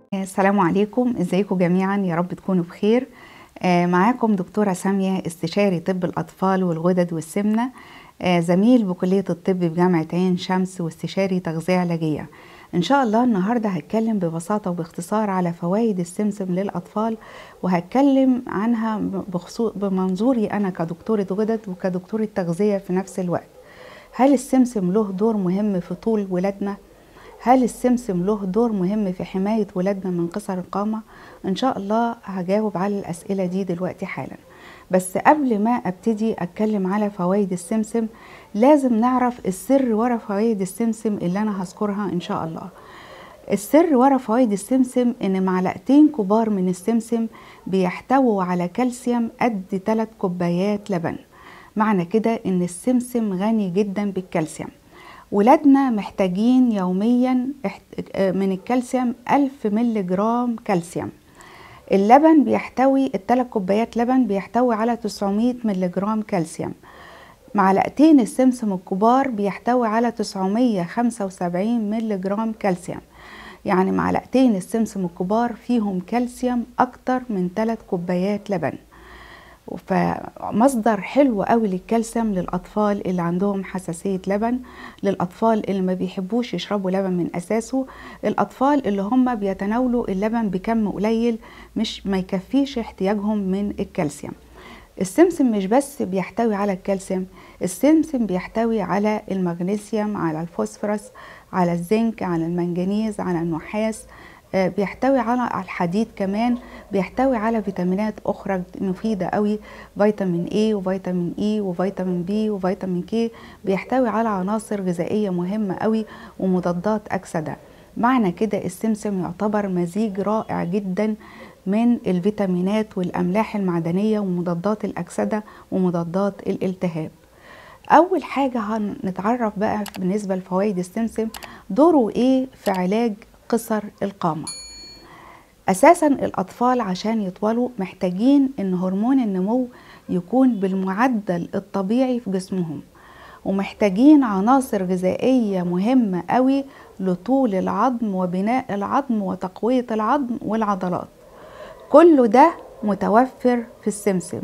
السلام عليكم ازيكم جميعا يا رب تكونوا بخير آه، معاكم دكتورة سامية استشاري طب الأطفال والغدد والسمنة آه، زميل بكلية الطب بجامعة عين شمس واستشاري تغذية علاجية إن شاء الله النهاردة هتكلم ببساطة وباختصار على فوائد السمسم للأطفال وهتكلم عنها بخصوص بمنظوري أنا كدكتورة غدد وكدكتورة تغذية في نفس الوقت هل السمسم له دور مهم في طول ولادنا؟ هل السمسم له دور مهم في حماية ولادنا من قصر القامة؟ إن شاء الله هجاوب على الأسئلة دي دلوقتي حالا بس قبل ما أبتدي أتكلم على فوائد السمسم لازم نعرف السر ورا فوائد السمسم اللي أنا هذكرها إن شاء الله السر ورا فوائد السمسم إن معلقتين كبار من السمسم بيحتووا على كالسيوم قد 3 كوبايات لبن معنى كده إن السمسم غني جدا بالكالسيوم ولادنا محتاجين يوميا من الكالسيوم ألف ملي جرام كالسيوم اللبن بيحتوي الثلاث كوبايات لبن بيحتوي على 900 ملي جرام كالسيوم معلقتين السمسم الكبار بيحتوي على 975 ملي جرام كالسيوم يعني معلقتين السمسم الكبار فيهم كالسيوم أكتر من 3 كوبايات لبن فمصدر حلو قوي للكالسيوم للاطفال اللي عندهم حساسيه لبن للاطفال اللي ما بيحبوش يشربوا لبن من اساسه الاطفال اللي هم بيتناولوا اللبن بكم قليل مش ما يكفيش احتياجهم من الكالسيوم السمسم مش بس بيحتوي على الكالسيوم السمسم بيحتوي على المغنيسيوم على الفوسفورس على الزنك على المنجنيز على النحاس بيحتوي على الحديد كمان بيحتوي على فيتامينات اخرى مفيده قوي فيتامين A وفيتامين E وفيتامين B وفيتامين K بيحتوي على عناصر غذائيه مهمه قوي ومضادات اكسده معنى كده السمسم يعتبر مزيج رائع جدا من الفيتامينات والاملاح المعدنيه ومضادات الاكسده ومضادات الالتهاب اول حاجه هنتعرف بقى بالنسبه لفوائد السمسم دوره ايه في علاج قصر القامة أساسا الأطفال عشان يطولوا محتاجين إن هرمون النمو يكون بالمعدل الطبيعي في جسمهم ومحتاجين عناصر غذائية مهمة قوي لطول العظم وبناء العظم وتقوية العظم والعضلات كل ده متوفر في السمسم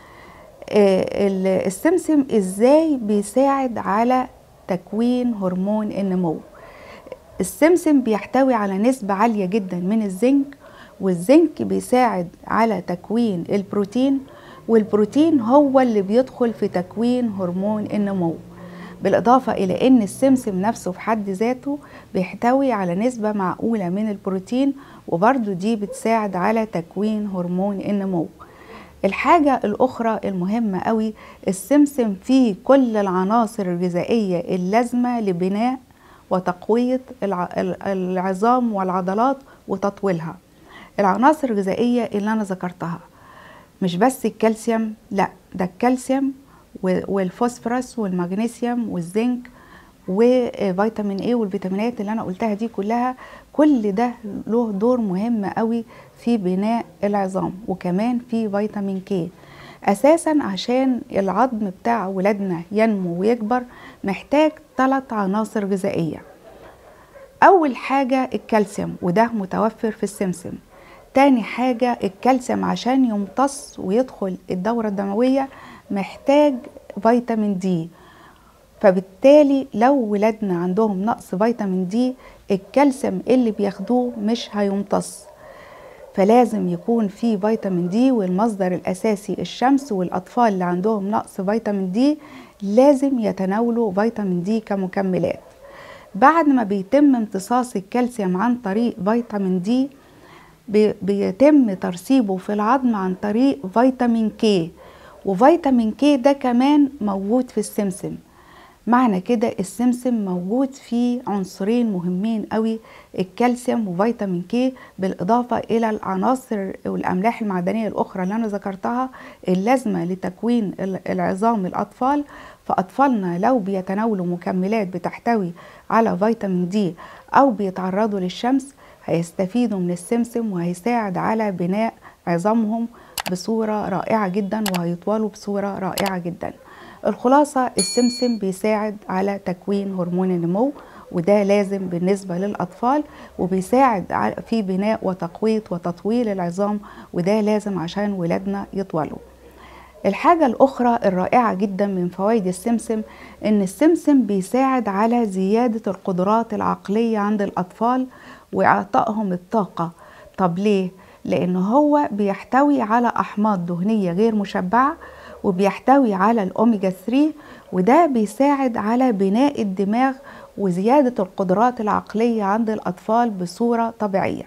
السمسم ازاي بيساعد على تكوين هرمون النمو السمسم بيحتوي على نسبة عالية جدا من الزنك والزنك بيساعد على تكوين البروتين والبروتين هو اللي بيدخل في تكوين هرمون النمو بالإضافة إلى أن السمسم نفسه في حد ذاته بيحتوي على نسبة معقولة من البروتين وبرضو دي بتساعد على تكوين هرمون النمو الحاجة الأخرى المهمة قوي السمسم فيه كل العناصر الغذائية اللازمة لبناء وتقوية العظام والعضلات وتطويلها العناصر الغذائية اللي أنا ذكرتها مش بس الكالسيوم لا ده الكالسيوم والفوسفورس والمغنيسيوم والزنك وفيتامين ايه والفيتامينات اللي انا قلتها دي كلها كل ده له دور مهم قوي في بناء العظام وكمان في فيتامين كي اساسا عشان العظم بتاع ولادنا ينمو ويكبر محتاج ثلاث عناصر غذائيه اول حاجه الكالسيوم وده متوفر في السمسم تاني حاجه الكالسيوم عشان يمتص ويدخل الدوره الدمويه محتاج فيتامين دي فبالتالي لو ولادنا عندهم نقص فيتامين دي الكالسيوم اللي بياخدوه مش هيمتص فلازم يكون في فيتامين دي والمصدر الاساسي الشمس والاطفال اللي عندهم نقص فيتامين دي لازم يتناولوا فيتامين دي كمكملات بعد ما بيتم امتصاص الكالسيوم عن طريق فيتامين دي بيتم ترسيبه في العظم عن طريق فيتامين كي وفيتامين كي ده كمان موجود في السمسم معنى كده السمسم موجود فيه عنصرين مهمين قوي الكالسيوم وفيتامين كي بالإضافة إلى العناصر والأملاح المعدنية الأخرى اللي أنا ذكرتها اللازمة لتكوين العظام الأطفال فأطفالنا لو بيتناولوا مكملات بتحتوي على فيتامين دي أو بيتعرضوا للشمس هيستفيدوا من السمسم وهيساعد على بناء عظامهم بصورة رائعة جدا وهيطولوا بصورة رائعة جدا الخلاصة السمسم بيساعد على تكوين هرمون النمو وده لازم بالنسبة للأطفال وبيساعد في بناء وتقوية وتطويل العظام وده لازم عشان ولادنا يطولوا الحاجة الأخرى الرائعة جدا من فوائد السمسم إن السمسم بيساعد على زيادة القدرات العقلية عند الأطفال وإعطائهم الطاقة طب ليه؟ لأن هو بيحتوي على أحماض دهنية غير مشبعة وبيحتوي على الأوميجا 3 وده بيساعد على بناء الدماغ وزيادة القدرات العقلية عند الأطفال بصورة طبيعية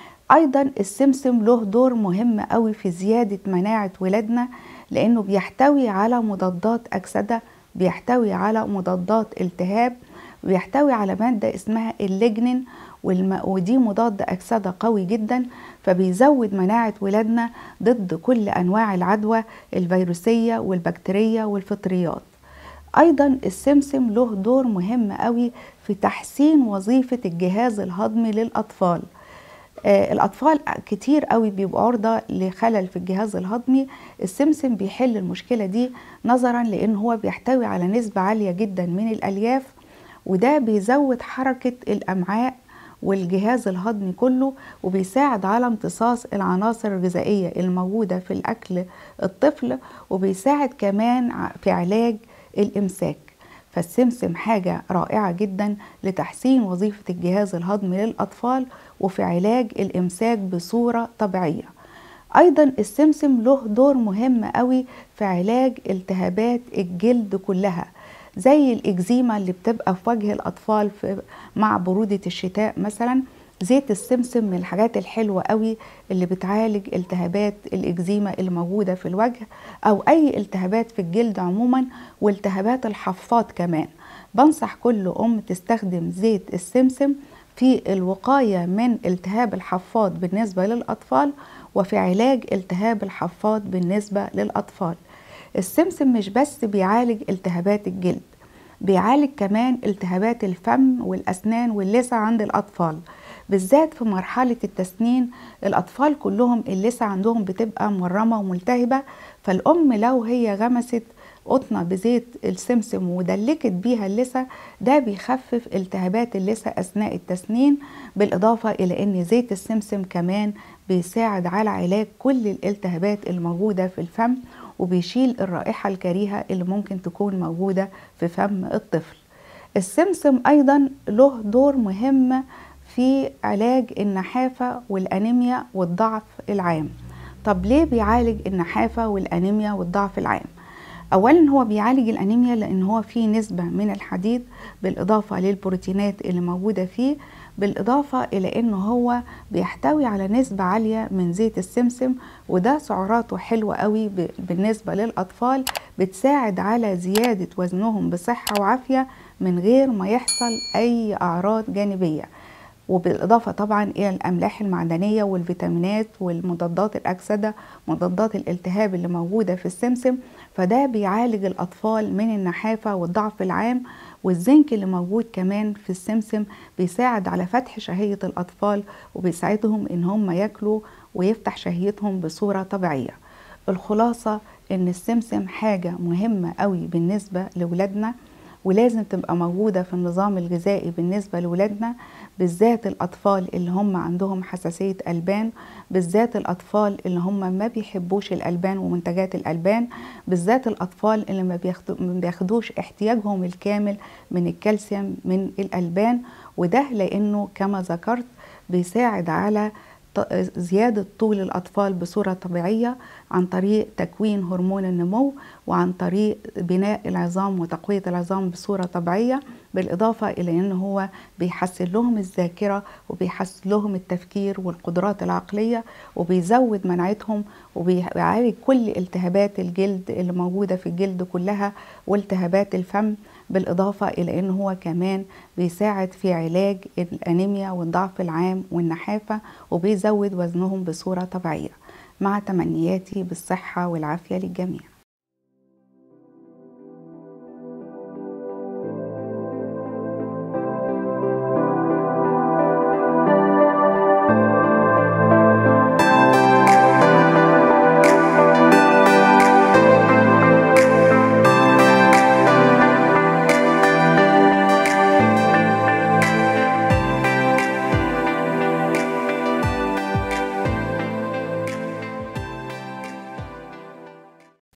أيضا السمسم له دور مهم قوي في زيادة مناعة ولادنا لأنه بيحتوي على مضادات أكسدة بيحتوي على مضادات التهاب بيحتوي على مادة اسمها الليجنين والم... ودي مضاد أكسدة قوي جدا فبيزود مناعة ولادنا ضد كل أنواع العدوى الفيروسية والبكتيرية والفطريات أيضا السمسم له دور مهم قوي في تحسين وظيفة الجهاز الهضمي للأطفال آه الأطفال كتير قوي بيبقوا عرضة لخلل في الجهاز الهضمي السمسم بيحل المشكلة دي نظرا لأن هو بيحتوي على نسبة عالية جدا من الألياف وده بيزود حركة الأمعاء والجهاز الهضمي كله وبيساعد على امتصاص العناصر الغذائية الموجودة في الأكل الطفل وبيساعد كمان في علاج الإمساك فالسمسم حاجة رائعة جدا لتحسين وظيفة الجهاز الهضمي للأطفال وفي علاج الإمساك بصورة طبيعية أيضا السمسم له دور مهم قوي في علاج التهابات الجلد كلها زي الإكزيما اللي بتبقى في وجه الأطفال في مع برودة الشتاء مثلا زيت السمسم من الحاجات الحلوة قوي اللي بتعالج التهابات الإكزيما اللي موجودة في الوجه أو أي التهابات في الجلد عموما والتهابات الحفاض كمان بنصح كل أم تستخدم زيت السمسم في الوقاية من التهاب الحفاض بالنسبة للأطفال وفي علاج التهاب الحفاض بالنسبة للأطفال السمسم مش بس بيعالج التهابات الجلد بيعالج كمان التهابات الفم والأسنان واللثة عند الأطفال بالذات في مرحلة التسنين الأطفال كلهم اللثة عندهم بتبقى مورمة وملتهبة فالأم لو هي غمست قطنة بزيت السمسم ودلكت بيها اللثة ده بيخفف التهابات اللثة أثناء التسنين بالإضافة إلى أن زيت السمسم كمان بيساعد على علاج كل الالتهابات الموجودة في الفم وبيشيل الرائحة الكريهة اللي ممكن تكون موجودة في فم الطفل السمسم أيضا له دور مهم في علاج النحافة والأنيميا والضعف العام طب ليه بيعالج النحافة والأنيميا والضعف العام؟ اولا هو بيعالج الانيميا لان هو فيه نسبه من الحديد بالاضافه للبروتينات اللي موجوده فيه بالاضافه الى انه هو بيحتوي على نسبه عاليه من زيت السمسم وده سعراته حلوه قوي بالنسبه للاطفال بتساعد على زياده وزنهم بصحه وعافيه من غير ما يحصل اي اعراض جانبيه وبالإضافة طبعا إلى الأملاح المعدنية والفيتامينات والمضادات الأكسدة مضادات الالتهاب اللي موجودة في السمسم فده بيعالج الأطفال من النحافة والضعف العام والزنك اللي موجود كمان في السمسم بيساعد على فتح شهية الأطفال وبيساعدهم إن هم ياكلوا ويفتح شهيتهم بصورة طبيعية الخلاصة إن السمسم حاجة مهمة قوي بالنسبة لولادنا ولازم تبقى موجودة في النظام الغذائي بالنسبة لولادنا بالذات الأطفال اللي هم عندهم حساسية ألبان بالذات الأطفال اللي هم ما بيحبوش الألبان ومنتجات الألبان بالذات الأطفال اللي ما بياخدوش احتياجهم الكامل من الكالسيوم من الألبان وده لأنه كما ذكرت بيساعد على زيادة طول الأطفال بصورة طبيعية عن طريق تكوين هرمون النمو وعن طريق بناء العظام وتقوية العظام بصورة طبيعية بالإضافة إلى أنه هو بيحسن لهم الذاكرة وبيحسن لهم التفكير والقدرات العقلية وبيزود مناعتهم وبيعالج كل التهابات الجلد اللي موجودة في الجلد كلها والتهابات الفم بالإضافة إلى أنه هو كمان بيساعد في علاج الأنيميا والضعف العام والنحافة وبيزود وزنهم بصورة طبيعية مع تمنياتي بالصحة والعافية للجميع